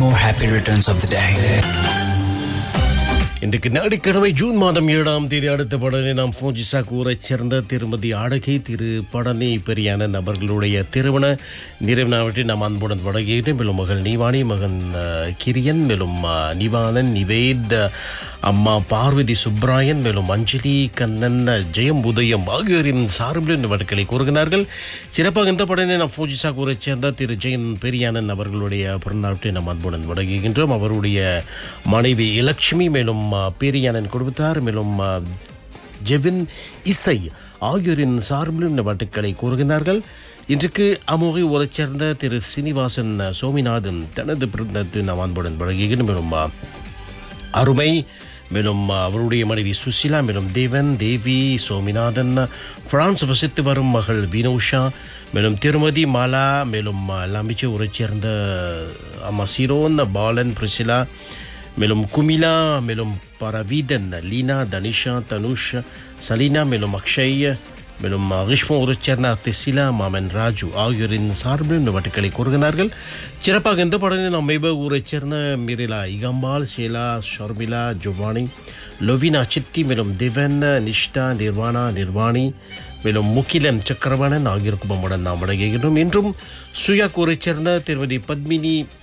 more happy returns of the day. இன்றைக்கு ஞாயிற்றுக்கிழமை June மாதம் ஏழாம் தேதி அடுத்த படனை நாம் ஃபோஜிசா கூறச் சேர்ந்த திருமதி ஆடகை திரு படனி பெரியான நபர்களுடைய திருமண நிறைவினாவற்றை நாம் அன்புடன் வழங்கிட்டு மேலும் மகள் நீவாணி மகன் அஹ், கிரியன் மேலும் அஹ், நிவானன் நிவேத் அம்மா பார்வதி சுப்ராயன் மேலும் அஞ்சலி கண்ணன் ஜெயம் உதயம் ஆகியோரின் சார்பில் இந்த வழக்கலை கூறுகிறார்கள் சிறப்பாக இந்த படனை நாம் ஃபோஜிசா கூறச் சேர்ந்த திரு ஜெயன் பெரியானன் அவர்களுடைய பிறந்தநாட்டை நாம் அன்புடன் வழங்குகின்றோம் அவருடைய மனைவி இலட்சுமி மேலும் அஹ், பெரியானன் குடும்பத்தார் மேலும் அஹ், ஜெவின் இசை ஆகியோரின் சார்பில் இந்த வட்டுக்களை கூறுகிறார்கள் இன்றைக்கு அமோகி ஊரைச் சேர்ந்த திரு சீனிவாசன் சோமிநாதன் தனது பிறந்தத்தை நாம் அன்புடன் வழங்குகின்றோம் மேலும் அஹ், அருமை மேலும் அவருடைய மனைவி சுசிலா மேலும் தேவன் தேவி சோமிநாதன் பிரான்ஸ் வசித்து வரும் மகள் வினோஷா மேலும் திருமதி மாலா மேலும் லாம்பிச்சு ஊரைச் சேர்ந்த அம்மா சிரோன் பாலன் பிரிசிலா மேலும் குமிலா மேலும் பரவீதன் லீனா தனிஷா தனுஷ் சலீனா மேலும் அக்ஷய் மேலும் கிஷ்ம ஊரைச் சேர்ந்த தெசிலா மாமன் ராஜு ஆகியோரின் சார்பில் இந்த வட்டுக்களை கூறுகிறார்கள் சிறப்பாக இந்த படத்தை நாம் மெய்ப ஊரைச் சேர்ந்த மிரிலா இகம்பால் ஷீலா ஷர்மிளா ஜுவானி லொவினா சித்தி மேலும் திவன் நிஷ்டா நிர்வாணா நிர்வாணி மேலும் முகிலன் சக்கரவாணன் ஆகியோருக்கும் நம்முடன் நாம் வழங்குகின்றோம் இன்றும் சுயா ஊரைச் சேர்ந்த திருமதி பத்மினி